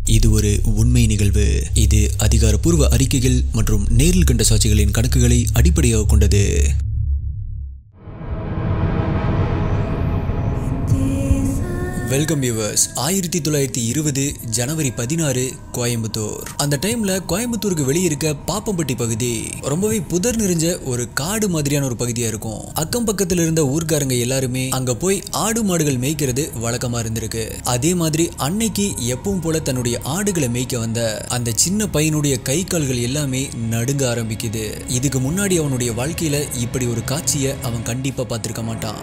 இது ஒரு உண்மை நிகழ்வு இது அதிகாரப்பூர்வ அறிக்கைகள் மற்றும் நேரில் கண்ட சாட்சிகளின் கணக்குகளை அடிப்படையாக கொண்டது வெல்கம் வியூவர்ஸ் ஆயிரத்தி தொள்ளாயிரத்தி இருபது ஜனவரி பதினாறு கோயம்புத்தூர் அந்த டைம்ல கோயம்புத்தூருக்கு வெளியே இருக்க பாப்பம்பட்டி பகுதி ரொம்பவே புதர் நிறைஞ்ச ஒரு காடு மாதிரியான ஒரு பகுதியா இருக்கும் அக்கம் பக்கத்துல இருந்த ஊர்க்காரங்க எல்லாருமே அங்க போய் ஆடு மாடுகள் மேய்க்கிறது வழக்கமா இருந்திருக்கு அதே மாதிரி அன்னைக்கு எப்பவும் போல தன்னுடைய ஆடுகளை மேய்க்க வந்த அந்த சின்ன பையனுடைய கை கால்கள் எல்லாமே நடுங்க ஆரம்பிக்குது இதுக்கு முன்னாடி அவனுடைய வாழ்க்கையில இப்படி ஒரு காட்சியை அவன் கண்டிப்பா பார்த்திருக்க மாட்டான்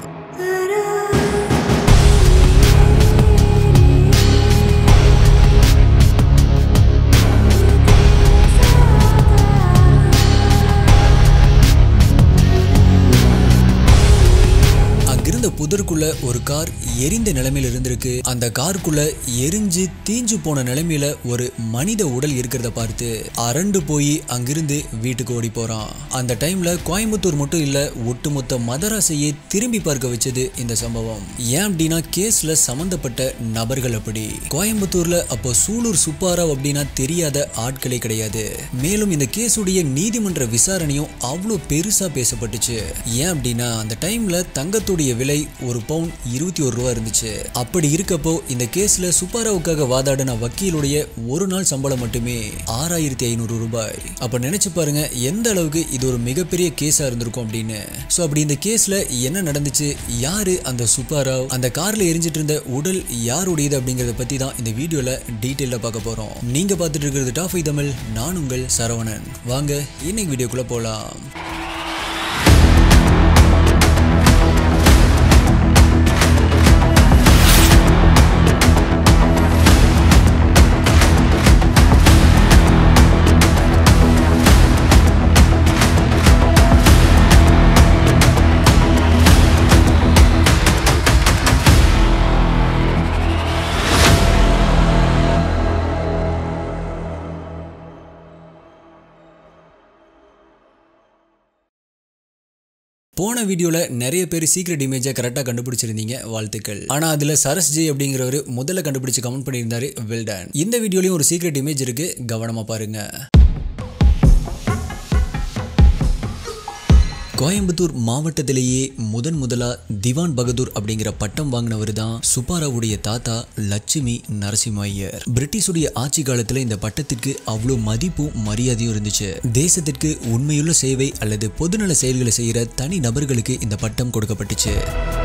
அங்கிருந்த புதருக்குள்ள ஒரு கார் எரிந்த நிலைமையில இருந்திருக்கு அந்த காருக்குள்ள எரிஞ்சு தீஞ்சு போன நிலைமையில ஒரு மனித உடல் இருக்கிறத பார்த்து அரண்டு போய் அங்கிருந்து வீட்டுக்கு ஓடி போறான் அந்த டைம்ல கோயம்புத்தூர் மட்டும் இல்ல ஒட்டுமொத்த மதராசையே திரும்பி பார்க்க வச்சது இந்த சம்பவம் ஏன் அப்படின்னா கேஸ்ல சம்பந்தப்பட்ட நபர்கள் அப்படி கோயம்புத்தூர்ல அப்போ சூலூர் சுப்பாராவ் அப்படின்னா தெரியாத ஆட்களே கிடையாது மேலும் இந்த கேஸுடைய நீதிமன்ற விசாரணையும் அவ்வளோ பெருசா பேசப்பட்டுச்சு ஏன் அப்படின்னா அந்த டைம்ல தங்கத்துடைய விலை ஒரு பவுன் இருபத்தி ஒரு ரூபா இருந்துச்சு அப்படி இருக்கப்போ இந்த கேஸ்ல சுப்பாராவுக்காக வாதாடின வக்கீலுடைய ஒரு நாள் சம்பளம் மட்டுமே ஆறாயிரத்தி ஐநூறு ரூபாய் அப்ப நினைச்சு பாருங்க எந்த அளவுக்கு இது ஒரு மிகப்பெரிய கேஸா இருந்திருக்கும் அப்படின்னு சோ அப்படி இந்த கேஸ்ல என்ன நடந்துச்சு யாரு அந்த சுப்பாராவ் அந்த கார்ல எரிஞ்சிட்டு இருந்த உடல் யாருடையது அப்படிங்கறத பத்தி தான் இந்த வீடியோல டீட்டெயிலா பார்க்க போறோம் நீங்க பார்த்துட்டு இருக்கிறது டாஃபை தமிழ் நான் உங்கள் சரவணன் வாங்க இன்னைக்கு வீடியோக்குள்ள போலாம் போன வீடியோல நிறைய பேர் சீக்ரெட் இமேஜை கரெக்டாக கண்டுபிடிச்சிருந்தீங்க வாழ்த்துக்கள் ஆனா அதுல சரஸ் ஜே அப்படிங்கிறவர் முதல்ல கண்டுபிடிச்சு கமெண்ட் பண்ணியிருந்தாரு வெல்டன் இந்த வீடியோலயும் ஒரு சீக்ரெட் இமேஜ் இருக்கு கவனமா பாருங்க கோயம்புத்தூர் மாவட்டத்திலேயே முதன் முதலா திவான் பகதூர் அப்படிங்கிற பட்டம் வாங்கினவர் தான் சுப்பாராவுடைய தாத்தா லட்சுமி நரசிம்ம ஐயர் பிரிட்டிஷுடைய ஆட்சி காலத்துல இந்த பட்டத்திற்கு அவ்வளோ மதிப்பும் மரியாதையும் இருந்துச்சு தேசத்திற்கு உண்மையுள்ள சேவை அல்லது பொதுநல செயல்களை செய்யற தனி நபர்களுக்கு இந்த பட்டம் கொடுக்கப்பட்டுச்சு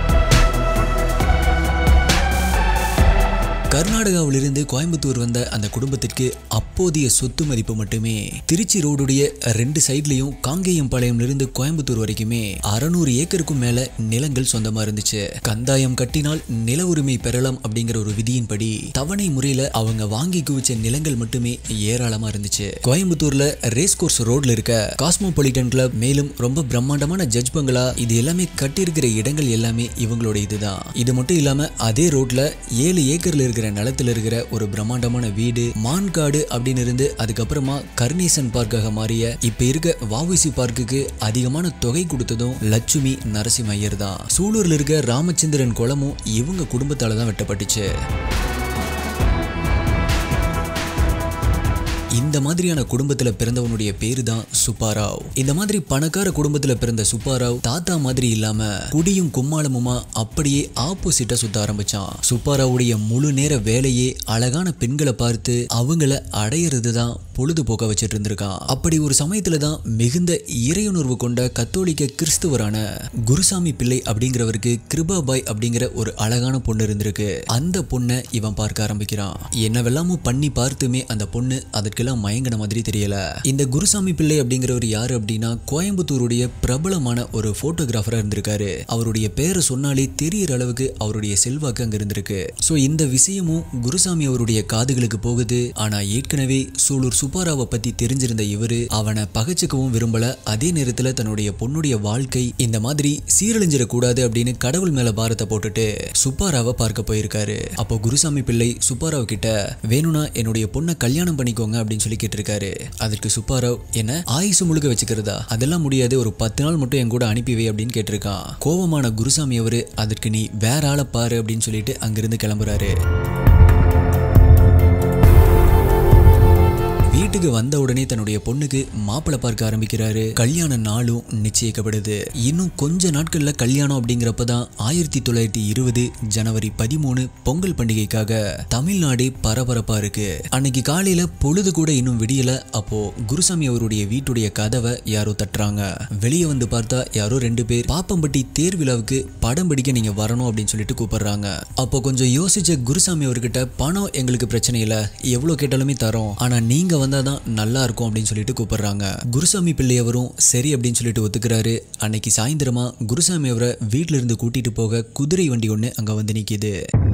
கர்நாடகாவிலிருந்து கோயம்புத்தூர் வந்த அந்த குடும்பத்திற்கு அப்போதைய சொத்து மதிப்பு மட்டுமே திருச்சி ரோடுடைய ரெண்டு சைட்லயும் காங்கேயம் பாளையம்லிருந்து கோயம்புத்தூர் வரைக்குமே அறநூறு ஏக்கருக்கும் மேல நிலங்கள் சொந்தமா இருந்துச்சு கந்தாயம் கட்டினால் நில உரிமை பெறலாம் அப்படிங்கிற ஒரு விதியின்படி தவணை முறையில அவங்க வாங்கி குவிச்ச நிலங்கள் மட்டுமே ஏராளமா இருந்துச்சு கோயம்புத்தூர்ல ரேஸ் கோர்ஸ் ரோட்ல இருக்க காஸ்மோபாலிட்டன் கிளப் மேலும் ரொம்ப பிரம்மாண்டமான ஜட்ஜ் பங்களா இது எல்லாமே கட்டியிருக்கிற இடங்கள் எல்லாமே இவங்களோட இதுதான் இது மட்டும் இல்லாம அதே ரோட்ல ஏழு ஏக்கர்ல இருக்கிற நிலத்துல இருக்கிற ஒரு பிரம்மாண்டமான வீடு மான்காடு அப்படின்னு இருந்து அதுக்கப்புறமா கர்ணேசன் பார்க்காக மாறிய இப்ப இருக்க வாவிசி பார்க்குக்கு அதிகமான தொகை கொடுத்ததும் லட்சுமி நரசிம்ம ஐயர் தான் சூலூர்ல இருக்க ராமச்சந்திரன் குளமும் இவங்க குடும்பத்தால தான் வெட்டப்பட்டுச்சு இந்த மாதிரியான குடும்பத்துல பிறந்தவனுடைய பேரு தான் சுப்பாராவ் இந்த மாதிரி பணக்கார குடும்பத்துல பிறந்த சுப்பாராவ் தாத்தா மாதிரி இல்லாம குடியும் கும்மாளமுமா அப்படியே ஆப்போசிட்டா சுத்த ஆரம்பிச்சான் சுப்பாராவுடைய முழு நேர வேலையே அழகான பெண்களை பார்த்து அவங்கள அடையிறது தான் பொழுதுபோக்க வச்சுட்டு இருந்திருக்கான் அப்படி ஒரு சமயத்துல தான் மிகுந்த இறையுணர்வு கொண்ட கத்தோலிக்க கிறிஸ்துவரான குருசாமி பிள்ளை அப்படிங்கிறவருக்கு கிருபாபாய் அப்படிங்கிற ஒரு அழகான பொண்ணு இருந்திருக்கு அந்த பொண்ணை இவன் பார்க்க ஆரம்பிக்கிறான் என்னவெல்லாமோ பண்ணி பார்த்துமே அந்த பொண்ணு அதற்கெல்லாம் மயங்கின மாதிரி தெரியல இந்த குருசாமி பிள்ளை அப்படிங்கிறவர் யாரு அப்படின்னா கோயம்புத்தூருடைய பிரபலமான ஒரு போட்டோகிராஃபரா இருந்திருக்காரு அவருடைய பேரை சொன்னாலே தெரியற அளவுக்கு அவருடைய செல்வாக்கு அங்க இருந்திருக்கு சோ இந்த விஷயமும் குருசாமி அவருடைய காதுகளுக்கு போகுது ஆனா ஏற்கனவே சூலூர் சுப்பாராவை பத்தி தெரிஞ்சிருந்த இவரு அவனை பகச்சுக்கவும் விரும்பல அதே நேரத்துல தன்னுடைய பொண்ணுடைய வாழ்க்கை இந்த மாதிரி சீரழிஞ்சிடக்கூடாது அப்படின்னு கடவுள் மேல பாரத்தை போட்டுட்டு சுப்பாராவை பார்க்க போயிருக்காரு அப்போ குருசாமி பிள்ளை சுப்பாராவ் கிட்ட வேணும்னா என்னுடைய பொண்ணை கல்யாணம் பண்ணிக்கோங்க அப்படின்னு சொல்லி கேட்டிருக்காரு அதற்கு சுப்பாராவ் என்ன ஆயுசு முழுக்க வச்சுக்கிறதா அதெல்லாம் முடியாது ஒரு பத்து நாள் மட்டும் என் கூட அனுப்பி வை அப்படின்னு கேட்டிருக்கான் கோபமான குருசாமி அவரு அதற்கு நீ வேற ஆளை பாரு அப்படின்னு சொல்லிட்டு அங்கிருந்து கிளம்புறாரு வீட்டுக்கு வந்த உடனே தன்னுடைய பொண்ணுக்கு மாப்பிள்ளை பார்க்க ஆரம்பிக்கிறாரு கல்யாண நாளும் நிச்சயிக்கப்படுது இன்னும் கொஞ்ச நாட்கள்ல கல்யாணம் அப்படிங்கிறப்ப தான் ஆயிரத்தி தொள்ளாயிரத்தி இருபது ஜனவரி பதிமூணு பொங்கல் பண்டிகைக்காக தமிழ்நாடு பரபரப்பா இருக்கு அன்னைக்கு காலையில பொழுது கூட இன்னும் விடியல அப்போ குருசாமி அவருடைய வீட்டுடைய கதவை யாரோ தட்டுறாங்க வெளியே வந்து பார்த்தா யாரோ ரெண்டு பேர் பாப்பம்பட்டி தேர் விழாவுக்கு படம் பிடிக்க நீங்க வரணும் அப்படின்னு சொல்லிட்டு கூப்பிடுறாங்க அப்போ கொஞ்சம் யோசிச்ச குருசாமி அவர்கிட்ட பணம் எங்களுக்கு பிரச்சனை இல்லை எவ்வளோ கேட்டாலுமே தரோம் ஆனா நீங்க வந்தாதான் நல்லா இருக்கும் அப்படின்னு சொல்லிட்டு கூப்பிடுறாங்க குருசாமி பிள்ளை அவரும் சரி அப்படின்னு சொல்லிட்டு ஒத்துக்கிறாரு அன்னைக்கு சாயந்தரமா குருசாமி அவரை வீட்ல இருந்து கூட்டிட்டு போக குதிரை வண்டி ஒன்று அங்க வந்து நிக்குது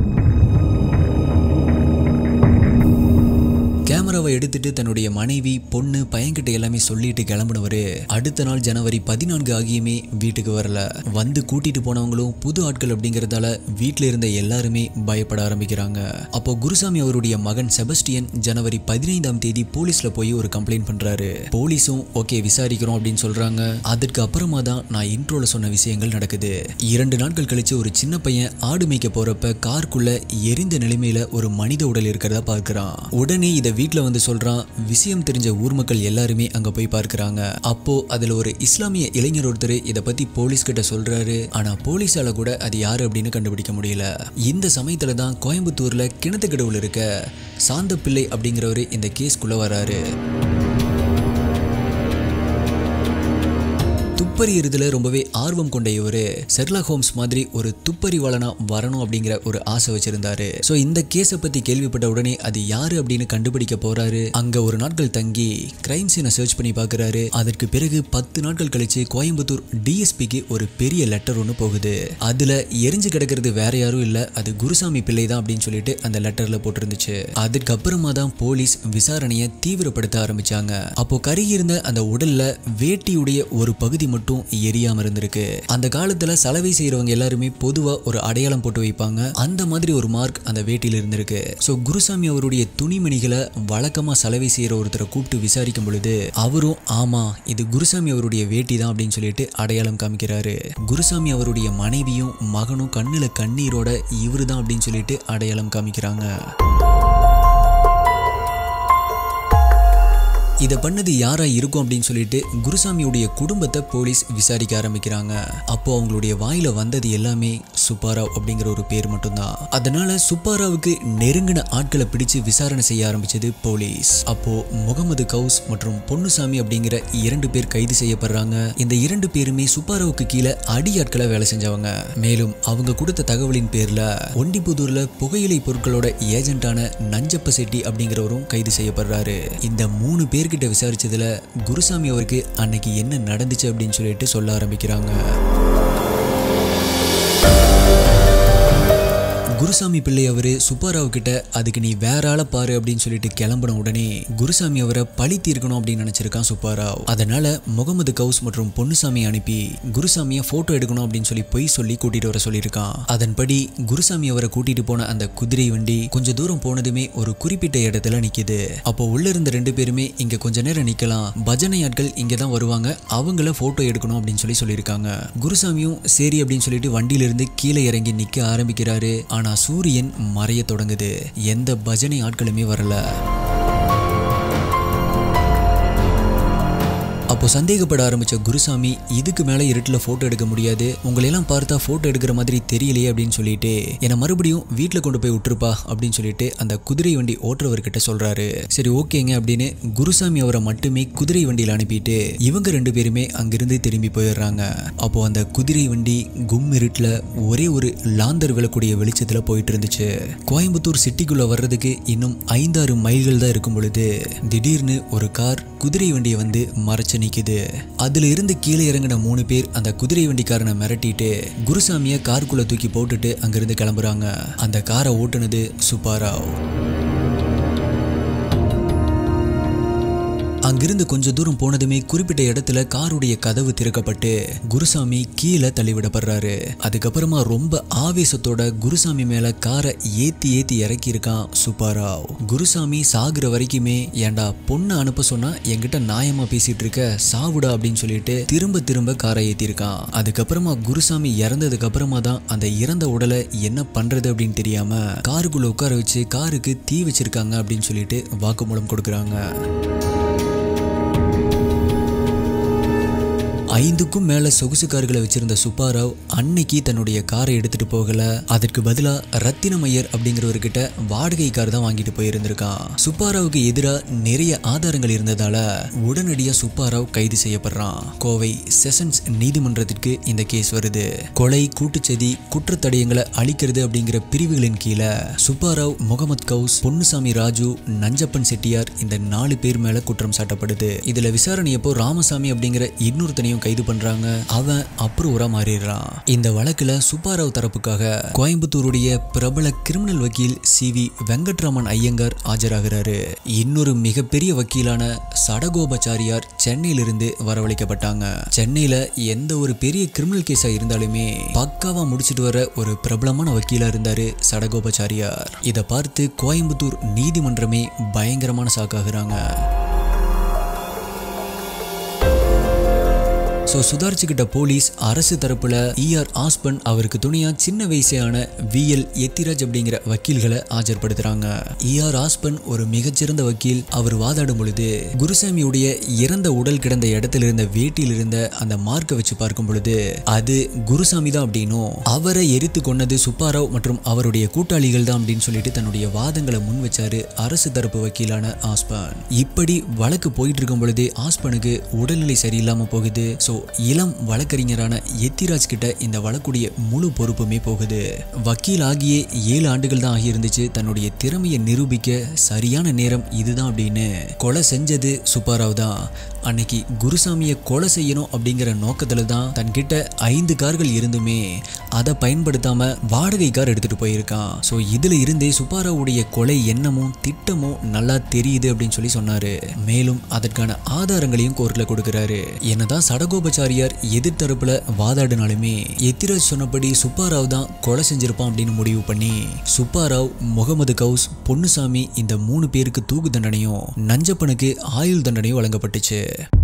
கேமராவை எடுத்துட்டு தன்னுடைய மனைவி பொண்ணு பையன்கிட்ட எல்லாமே சொல்லிட்டு கிளம்புனவரு அடுத்த நாள் ஜனவரி பதினான்கு ஆகியுமே வீட்டுக்கு வரல வந்து கூட்டிட்டு போனவங்களும் புது ஆட்கள் அப்படிங்கறதால வீட்ல இருந்த எல்லாருமே பயப்பட ஆரம்பிக்கிறாங்க அப்போ குருசாமி அவருடைய மகன் செபஸ்டியன் ஜனவரி பதினைந்தாம் தேதி போலீஸ்ல போய் ஒரு கம்ப்ளைண்ட் பண்றாரு போலீஸும் ஓகே விசாரிக்கிறோம் அப்படின்னு சொல்றாங்க அதற்கு அப்புறமா தான் நான் இன்ட்ரோல சொன்ன விஷயங்கள் நடக்குது இரண்டு நாட்கள் கழிச்சு ஒரு சின்ன பையன் ஆடு மேய்க்க போறப்ப காருக்குள்ள எரிந்த நிலைமையில ஒரு மனித உடல் இருக்கிறத பார்க்கறான் உடனே இதை வீட்ல வந்து சொல்றான் விஷயம் தெரிஞ்ச ஊர் மக்கள் எல்லாருமே அங்க போய் பார்க்கறாங்க அப்போ அதுல ஒரு இஸ்லாமிய இளைஞர் ஒருத்தர் இத பத்தி போலீஸ் கிட்ட சொல்றாரு ஆனா போலீஸால கூட அது யாரு அப்படின்னு கண்டுபிடிக்க முடியல இந்த சமயத்துல தான் கோயம்புத்தூர்ல கிணத்துக்கடவுல இருக்க சாந்தப்பிள்ளை அப்படிங்கிறவரு இந்த கேஸ்க்குள்ள வராரு துப்பறியறதுல ரொம்பவே ஆர்வம் கொண்ட இவரு செர்லாக் ஹோம்ஸ் மாதிரி ஒரு துப்பறிவாளனா வரணும் அப்படிங்கிற ஒரு ஆசை வச்சிருந்தாரு சோ இந்த கேஸை பத்தி கேள்விப்பட்ட உடனே அது யாரு அப்படின்னு கண்டுபிடிக்க போறாரு அங்க ஒரு நாட்கள் தங்கி கிரைம் சீனை சர்ச் பண்ணி பார்க்கறாரு அதற்கு பிறகு பத்து நாட்கள் கழிச்சு கோயம்புத்தூர் டிஎஸ்பிக்கு ஒரு பெரிய லெட்டர் ஒன்று போகுது அதுல எரிஞ்சு கிடக்கிறது வேற யாரும் இல்ல அது குருசாமி பிள்ளை தான் அப்படின்னு சொல்லிட்டு அந்த லெட்டர்ல போட்டிருந்துச்சு அதுக்கு அப்புறமா தான் போலீஸ் விசாரணையை தீவிரப்படுத்த ஆரம்பிச்சாங்க அப்போ கருகி இருந்த அந்த உடல்ல வேட்டியுடைய ஒரு பகுதி மட்டும் எரியாம இருந்திருக்கு அந்த காலத்துல சலவை செய்யறவங்க எல்லாருமே பொதுவா ஒரு அடையாளம் போட்டு வைப்பாங்க அந்த மாதிரி ஒரு மார்க் அந்த வேட்டியில இருந்திருக்கு சோ குருசாமி அவருடைய துணிமணிகளை வழக்கமா சலவை செய்யற ஒருத்தரை கூப்பிட்டு விசாரிக்கும் பொழுது அவரும் ஆமா இது குருசாமி அவருடைய வேட்டி தான் அப்படின்னு சொல்லிட்டு அடையாளம் காமிக்கிறாரு குருசாமி அவருடைய மனைவியும் மகனும் கண்ணுல கண்ணீரோட இவருதான் அப்படின்னு சொல்லிட்டு அடையாளம் காமிக்கிறாங்க இதை பண்ணது யாரா இருக்கும் அப்படின்னு சொல்லிட்டு குருசாமியுடைய குடும்பத்தை போலீஸ் விசாரிக்க ஆரம்பிக்கிறாங்க அப்போ அவங்களுடைய வாயில வந்தது எல்லாமே சுப்பாராவ் அப்படிங்கிற ஒரு பேர் மட்டும்தான் அதனால சுப்பாராவுக்கு நெருங்கின ஆட்களை பிடிச்சு விசாரணை செய்ய ஆரம்பிச்சது போலீஸ் அப்போ முகமது கவுஸ் மற்றும் பொன்னுசாமி அப்படிங்கிற இரண்டு பேர் கைது செய்யப்படுறாங்க இந்த இரண்டு பேருமே சுப்பாராவுக்கு கீழே அடியாட்களை வேலை செஞ்சவங்க மேலும் அவங்க கொடுத்த தகவலின் பேர்ல ஒண்டிபுதூர்ல புகையிலை பொருட்களோட ஏஜென்ட்டான நஞ்சப்ப செட்டி அப்படிங்கிறவரும் கைது செய்யப்படுறாரு இந்த மூணு பேர்கிட்ட விசாரிச்சதுல குருசாமி அவருக்கு அன்னைக்கு என்ன நடந்துச்சு அப்படின்னு சொல்லிட்டு சொல்ல ஆரம்பிக்கிறாங்க குருசாமி பிள்ளை அவரு சுப்பாராவ் கிட்ட அதுக்கு நீ வேற ஆளை பாரு அப்படின்னு சொல்லிட்டு கிளம்பின உடனே குருசாமி அவரை பழி தீர்க்கணும் அப்படின்னு நினைச்சிருக்கான் சுப்பாராவ் அதனால முகமது கவுஸ் மற்றும் பொன்னுசாமி அனுப்பி குருசாமியை போட்டோ எடுக்கணும் அப்படின்னு சொல்லி பொய் சொல்லி கூட்டிட்டு வர சொல்லியிருக்கான் அதன்படி குருசாமி அவரை கூட்டிட்டு போன அந்த குதிரை வண்டி கொஞ்ச தூரம் போனதுமே ஒரு குறிப்பிட்ட இடத்துல நிக்குது அப்போ உள்ள இருந்த ரெண்டு பேருமே இங்க கொஞ்ச நேரம் நிக்கலாம் பஜனை ஆட்கள் இங்க தான் வருவாங்க அவங்கள போட்டோ எடுக்கணும் அப்படின்னு சொல்லி சொல்லியிருக்காங்க குருசாமியும் சரி அப்படின்னு சொல்லிட்டு வண்டியில இருந்து கீழே இறங்கி நிக்க ஆரம்பிக்கிறாரு ஆனா சூரியன் மறைய தொடங்குது எந்த பஜனை ஆட்களுமே வரல அப்போ சந்தேகப்பட ஆரம்பிச்ச குருசாமி இதுக்கு மேல இருட்டுல போட்டோ எடுக்க முடியாது உங்களையெல்லாம் பார்த்தா போட்டோ எடுக்கிற மாதிரி தெரியலையே அப்படின்னு சொல்லிட்டு என்னை மறுபடியும் வீட்டில் கொண்டு போய் விட்டுருப்பா அப்படின்னு சொல்லிட்டு அந்த குதிரை வண்டி ஓட்டுறவர்கிட்ட சொல்றாரு சரி ஓகேங்க அப்படின்னு குருசாமி அவரை மட்டுமே குதிரை வண்டியில் அனுப்பிட்டு இவங்க ரெண்டு பேருமே அங்கிருந்து திரும்பி போயிடுறாங்க அப்போ அந்த குதிரை வண்டி கும் இருட்டுல ஒரே ஒரு லாந்தர் விழக்கூடிய வெளிச்சத்துல போயிட்டு இருந்துச்சு கோயம்புத்தூர் சிட்டிக்குள்ள வர்றதுக்கு இன்னும் ஐந்தாறு மைல்கள் தான் இருக்கும் பொழுது திடீர்னு ஒரு கார் குதிரை வண்டியை வந்து மறைச்சு நிக்குது அதுல இருந்து கீழே இறங்கின மூணு பேர் அந்த குதிரை வண்டிக்காரனை மிரட்டிட்டு குருசாமியை காருக்குள்ள தூக்கி போட்டுட்டு அங்கிருந்து கிளம்புறாங்க அந்த காரை ஓட்டுனது சுப்பாராவ் அங்கிருந்து கொஞ்ச தூரம் போனதுமே குறிப்பிட்ட இடத்துல காருடைய கதவு திறக்கப்பட்டு குருசாமி கீழே தள்ளிவிடப்படுறாரு அதுக்கப்புறமா ரொம்ப ஆவேசத்தோட குருசாமி மேல காரை ஏத்தி ஏத்தி இறக்கி இருக்கான் சுப்பாராவ் குருசாமி சாகுற வரைக்குமே ஏன்டா பொண்ணை அனுப்ப சொன்னா என்கிட்ட நியாயமா பேசிட்டு இருக்க சாவுடா அப்படின்னு சொல்லிட்டு திரும்ப திரும்ப காரை ஏத்திருக்கான் அதுக்கப்புறமா குருசாமி இறந்ததுக்கு அப்புறமா தான் அந்த இறந்த உடலை என்ன பண்றது அப்படின்னு தெரியாம காருக்குள்ள உட்கார வச்சு காருக்கு தீ வச்சிருக்காங்க அப்படின்னு சொல்லிட்டு வாக்குமூலம் கொடுக்குறாங்க ஐந்துக்கும் மேல சொகுசு கார்களை வச்சிருந்த சுப்பாராவ் அன்னைக்கு தன்னுடைய காரை எடுத்துட்டு போகல அதற்கு பதிலா ரத்தினமையர் அப்படிங்கிறவர்கிட்ட வாடகை கார் தான் வாங்கிட்டு போயிருந்திருக்கான் சுப்பாராவுக்கு எதிரா நிறைய ஆதாரங்கள் இருந்ததால உடனடியா சுப்பாராவ் கைது செய்யப்படுறான் கோவை செஷன்ஸ் நீதிமன்றத்திற்கு இந்த கேஸ் வருது கொலை கூட்டுச்சதி குற்றத்தடயங்களை அழிக்கிறது அப்படிங்கிற பிரிவுகளின் கீழே சுப்பாராவ் முகமது கவுஸ் பொன்னுசாமி ராஜு நஞ்சப்பன் செட்டியார் இந்த நாலு பேர் மேல குற்றம் சாட்டப்படுது இதுல விசாரணையப்போ ராமசாமி அப்படிங்கிற இன்னொருத்தனையும் கைது பண்றாங்க அவன் அப்ரூவரா மாறிடுறான் இந்த வழக்குல சுப்பாராவ் தரப்புக்காக கோயம்புத்தூருடைய பிரபல கிரிமினல் வக்கீல் சி வி வெங்கட்ராமன் ஐயங்கார் ஆஜராகிறாரு இன்னொரு மிகப்பெரிய வக்கீலான சடகோபச்சாரியார் சென்னையிலிருந்து வரவழைக்கப்பட்டாங்க சென்னையில எந்த ஒரு பெரிய கிரிமினல் கேஸா இருந்தாலுமே பக்காவா முடிச்சிட்டு வர ஒரு பிரபலமான வக்கீலா இருந்தாரு சடகோபச்சாரியார் இதை பார்த்து கோயம்புத்தூர் நீதிமன்றமே பயங்கரமான சாக்காகிறாங்க ஸோ சுதாரிச்சுக்கிட்ட போலீஸ் அரசு தரப்புல இஆர் ஆஸ்பன் அவருக்கு துணையா சின்ன வயசான விஎல் எத்திராஜ் அப்படிங்கிற வக்கீல்களை ஆஜர்படுத்துறாங்க இஆர் ஆஸ்பன் ஒரு மிகச்சிறந்த வக்கீல் அவர் வாதாடும் பொழுது குருசாமியுடைய இறந்த உடல் கிடந்த இடத்துல இருந்த வேட்டியில் இருந்த அந்த மார்க்கை வச்சு பார்க்கும் பொழுது அது குருசாமி தான் அப்படின்னும் அவரை எரித்து கொன்னது சுப்பாராவ் மற்றும் அவருடைய கூட்டாளிகள் தான் அப்படின்னு சொல்லிட்டு தன்னுடைய வாதங்களை முன் வச்சாரு அரசு தரப்பு வக்கீலான ஆஸ்பன் இப்படி வழக்கு போயிட்டு இருக்கும் பொழுது ஆஸ்பனுக்கு உடல்நிலை சரியில்லாம போகுது ஸோ இளம் வழக்கறிஞரான எத்திராஜ் கிட்ட இந்த வழக்குடைய முழு பொறுப்புமே போகுது வக்கீல் ஆகிய ஏழு ஆண்டுகள் தான் ஆகியிருந்துச்சு தன்னுடைய திறமையை நிரூபிக்க சரியான நேரம் இதுதான் அப்படின்னு கொலை செஞ்சது சுப்பாராவ் தான் அன்னைக்கு குருசாமியை கொலை செய்யணும் அப்படிங்கிற நோக்கத்துல தான் தன்கிட்ட ஐந்து கார்கள் இருந்துமே அதை பயன்படுத்தாம வாடகை கார் எடுத்துட்டு போயிருக்கான் ஸோ இதுல இருந்தே சுப்பாராவுடைய கொலை எண்ணமும் திட்டமும் நல்லா தெரியுது அப்படின்னு சொல்லி சொன்னாரு மேலும் அதற்கான ஆதாரங்களையும் கோர்ட்ல கொடுக்கிறாரு என்னதான் சடகோபச்சாரியார் எதிர்த்தரப்புல வாதாடினாலுமே எத்திராஜ் சொன்னபடி சுப்பாராவ் தான் கொலை செஞ்சிருப்பான் அப்படின்னு முடிவு பண்ணி சுப்பாராவ் முகமது கவுஸ் பொன்னுசாமி இந்த மூணு பேருக்கு தூக்கு தண்டனையும் நஞ்சப்பனுக்கு ஆயுள் தண்டனையும் வழங்கப்பட்டுச்சு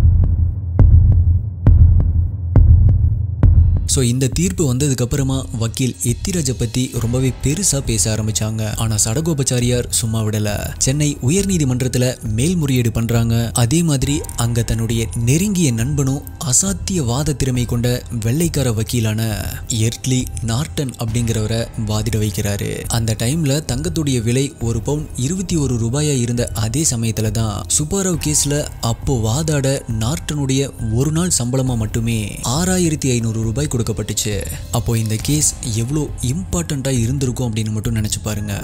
ஸோ இந்த தீர்ப்பு வந்ததுக்கு அப்புறமா வக்கீல் எத்திராஜை பத்தி ரொம்பவே பெருசா பேச ஆரம்பிச்சாங்க ஆனா சடகோபச்சாரியார் சும்மா விடல சென்னை உயர்நீதிமன்றத்துல மேல்முறையீடு பண்றாங்க அதே மாதிரி அங்க தன்னுடைய நெருங்கிய நண்பனும் அசாத்திய வாத திறமை கொண்ட வெள்ளைக்கார வக்கீலான எர்ட்லி நார்டன் அப்படிங்கிறவரை வாதிட வைக்கிறாரு அந்த டைம்ல தங்கத்துடைய விலை ஒரு பவுன் இருபத்தி ஒரு ரூபாயா இருந்த அதே சமயத்துல தான் சுப்பாராவ் கேஸ்ல அப்போ வாதாட நார்டனுடைய ஒரு நாள் சம்பளமா மட்டுமே ஆறாயிரத்தி ஐநூறு ரூபாய் கொடுக்கப்பட்டுச்சு அப்போ இந்த கேஸ் எவ்வளோ இம்பார்ட்டண்ட்டாக இருந்திருக்கும் அப்படின்னு மட்டும் நினச்சி பாருங்க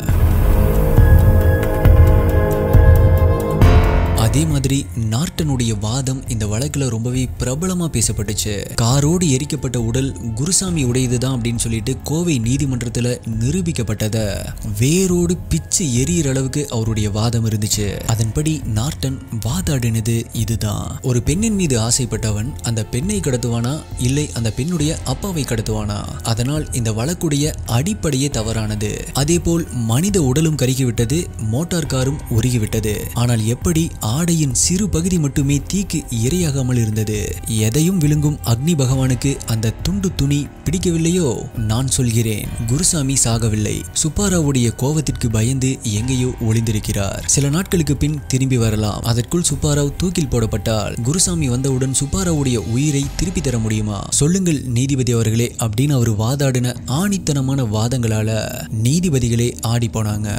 அதே மாதிரி நார்டனுடைய வாதம் இந்த வழக்குல ரொம்பவே பிரபலமா பேசப்பட்டுச்சு காரோடு எரிக்கப்பட்ட உடல் குருசாமி உடையது தான் அப்படின்னு சொல்லிட்டு கோவை நீதிமன்றத்துல நிரூபிக்கப்பட்டத வேரோடு பிச்சு எரியிற அளவுக்கு அவருடைய வாதம் இருந்துச்சு அதன்படி நார்டன் வாதாடினது இதுதான் ஒரு பெண்ணின் மீது ஆசைப்பட்டவன் அந்த பெண்ணை கடத்துவானா இல்லை அந்த பெண்ணுடைய அப்பாவை கடத்துவானா அதனால் இந்த வழக்குடைய அடிப்படையே தவறானது அதேபோல் மனித உடலும் கருகிவிட்டது மோட்டார் காரும் உருகிவிட்டது ஆனால் எப்படி ஆடையின் சிறு பகுதி மட்டுமே தீக்கு இரையாகாமல் இருந்தது எதையும் விழுங்கும் அக்னி பகவானுக்கு அந்த துண்டு துணி பிடிக்கவில்லையோ நான் சொல்கிறேன் குருசாமி சாகவில்லை சுப்பாராவுடைய கோவத்திற்கு பயந்து எங்கேயோ ஒளிந்திருக்கிறார் சில நாட்களுக்கு பின் திரும்பி வரலாம் அதற்குள் சுப்பாராவ் தூக்கில் போடப்பட்டால் குருசாமி வந்தவுடன் சுப்பாராவுடைய உயிரை திருப்பி தர முடியுமா சொல்லுங்கள் நீதிபதி அவர்களே அப்படின்னு அவர் வாதாடின ஆணித்தனமான வாதங்களால நீதிபதிகளே ஆடி போனாங்க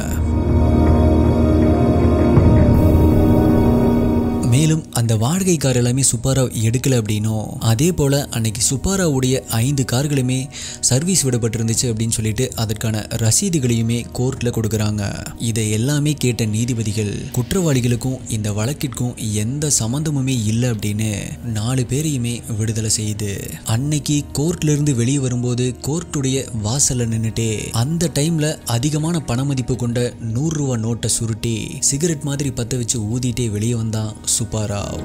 மேலும் அந்த வாடகை கார் எல்லாமே சுப்பாராவ் எடுக்கல அப்படின்னும் அதே போல அன்னைக்கு சுப்பாராவுடைய ஐந்து கார்களுமே சர்வீஸ் விடப்பட்டிருந்துச்சு அப்படின்னு சொல்லிட்டு அதற்கான ரசீதுகளையுமே கோர்ட்ல கொடுக்குறாங்க இதை எல்லாமே கேட்ட நீதிபதிகள் குற்றவாளிகளுக்கும் இந்த வழக்கிற்கும் எந்த சம்மந்தமுமே இல்லை அப்படின்னு நாலு பேரையுமே விடுதலை செய்யுது அன்னைக்கு கோர்ட்ல இருந்து வெளியே வரும்போது கோர்ட்டுடைய வாசல்ல நின்னுட்டே அந்த டைம்ல அதிகமான பண மதிப்பு கொண்ட நூறு ரூபா நோட்டை சுருட்டி சிகரெட் மாதிரி பத்த வச்சு ஊதிட்டே வெளியே வந்தான் சுப்பாராவ்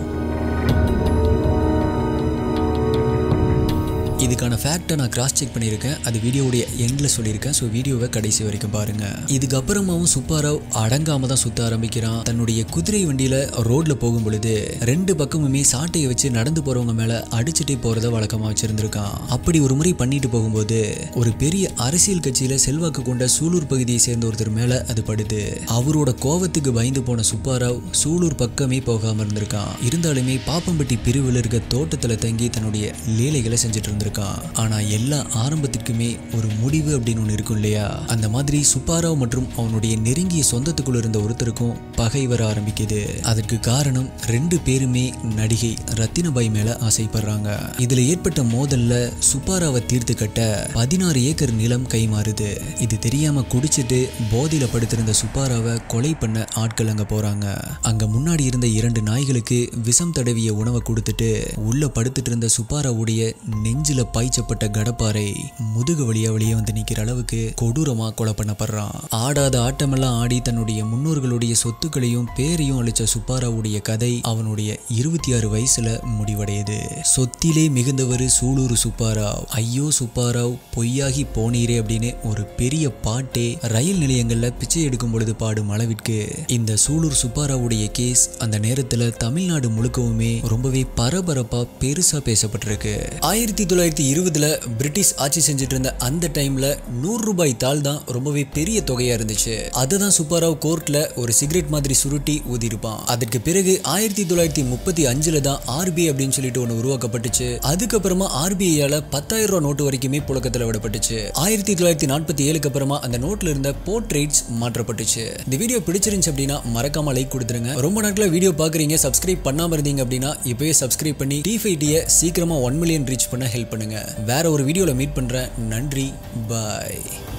இதுக்கான ஃபேக்டை நான் கிராஸ் செக் பண்ணியிருக்கேன் அது வீடியோவுடைய எண்டில் சொல்லியிருக்கேன் ஸோ வீடியோவை கடைசி வரைக்கும் பாருங்க இதுக்கப்புறமாவும் சுப்பாராவ் அடங்காம தான் சுத்த ஆரம்பிக்கிறான் தன்னுடைய குதிரை வண்டியில ரோட்ல போகும் பொழுது ரெண்டு பக்கமுமே சாட்டையை வச்சு நடந்து போறவங்க மேல அடிச்சுட்டே போறத வழக்கமா வச்சிருந்திருக்கான் அப்படி ஒரு முறை பண்ணிட்டு போகும்போது ஒரு பெரிய அரசியல் கட்சியில செல்வாக்கு கொண்ட சூலூர் பகுதியை சேர்ந்த ஒருத்தர் மேல அது படுது அவரோட கோவத்துக்கு பயந்து போன சுப்பாராவ் சூலூர் பக்கமே போகாம இருந்திருக்கான் இருந்தாலுமே பாப்பம்பட்டி பிரிவில் இருக்க தோட்டத்துல தங்கி தன்னுடைய லீலைகளை செஞ்சுட்டு இருந்திருக்கான் ஆனா எல்லா ஆரம்பத்திற்குமே ஒரு முடிவு அப்படின்னு ஒன்று இருக்கும் இல்லையா அந்த மாதிரி சுப்பாராவ் மற்றும் அவனுடைய நெருங்கிய சொந்தத்துக்குள்ள இருந்த ஒருத்தருக்கும் பகை வர ஆரம்பிக்குது அதற்கு காரணம் ரெண்டு பேருமே நடிகை ரத்தினபாய் மேல ஆசைப்படுறாங்க இதுல ஏற்பட்ட மோதல்ல சுப்பாராவை தீர்த்து கட்ட பதினாறு ஏக்கர் நிலம் கைமாறுது இது தெரியாம குடிச்சிட்டு போதையில படுத்திருந்த சுப்பாராவை கொலை பண்ண ஆட்கள் அங்க போறாங்க அங்க முன்னாடி இருந்த இரண்டு நாய்களுக்கு விஷம் தடவிய உணவை கொடுத்துட்டு உள்ள படுத்துட்டு இருந்த சுப்பாராவுடைய நெஞ்சில பாய்ச்சப்பட்ட கடப்பாறை முதுகு வழியா வெளியே வந்து நிக்கிற அளவுக்கு கொடூரமா கொலை பண்ணப்படுறான் ஆடாத ஆட்டமெல்லாம் ஆடி தன்னுடைய முன்னோர்களுடைய சொத்துக்களையும் பேரையும் அளிச்ச சுப்பாராவுடைய கதை அவனுடைய இருபத்தி ஆறு வயசுல முடிவடையுது சொத்திலே மிகுந்தவர் சூலூர் சுப்பாராவ் ஐயோ சுப்பாராவ் பொய்யாகி போனீரே அப்படின்னு ஒரு பெரிய பாட்டே ரயில் நிலையங்கள்ல பிச்சை எடுக்கும் பொழுது பாடும் அளவிற்கு இந்த சூலூர் சுப்பாராவுடைய கேஸ் அந்த நேரத்துல தமிழ்நாடு முழுக்கவுமே ரொம்பவே பரபரப்பா பெருசா பேசப்பட்டிருக்கு ஆயிரத்தி தொள்ளாயிரத்தி இருபதுல பிரிட்டிஷ் ஆட்சி செஞ்சுட்டு இருந்த அந்த டைம்ல நூறு ரூபாய் தாள் தான் ரொம்பவே பெரிய தொகையா இருந்துச்சு அதை தான் சுப்பாராவ் கோர்ட்ல ஒரு சிகரெட் மாதிரி சுருட்டி ஊதிருப்பான் அதற்கு பிறகு ஆயிரத்தி தொள்ளாயிரத்தி முப்பத்தி அஞ்சுல தான் ஆர்பிஐ அப்படின்னு சொல்லிட்டு ஒன்று உருவாக்கப்பட்டுச்சு அதுக்கப்புறமா ஆர்பிஐயால பத்தாயிரம் ரூபாய் நோட்டு வரைக்குமே புழக்கத்தில் விடப்பட்டுச்சு ஆயிரத்தி தொள்ளாயிரத்தி நாற்பத்தி ஏழுக்கு அப்புறமா அந்த நோட்ல இருந்த போர்ட்ரேட்ஸ் மாற்றப்பட்டுச்சு இந்த வீடியோ பிடிச்சிருந்துச்சு அப்படின்னா மறக்காம லைக் கொடுத்துருங்க ரொம்ப நாட்களா வீடியோ பாக்குறீங்க சப்ஸ்கிரைப் பண்ணாம இருந்தீங்க அப்படின்னா இப்பவே சப்ஸ்கிரைப் பண்ணி டி ஃபைவ் டியை சீக்கிரமா ஒன் மில்லியன் ரீச் பண்ண ஹெல்ப் பண்ணுங்க வேற ஒரு வீடியோல மீட் பண்றேன் நன்றி பாய்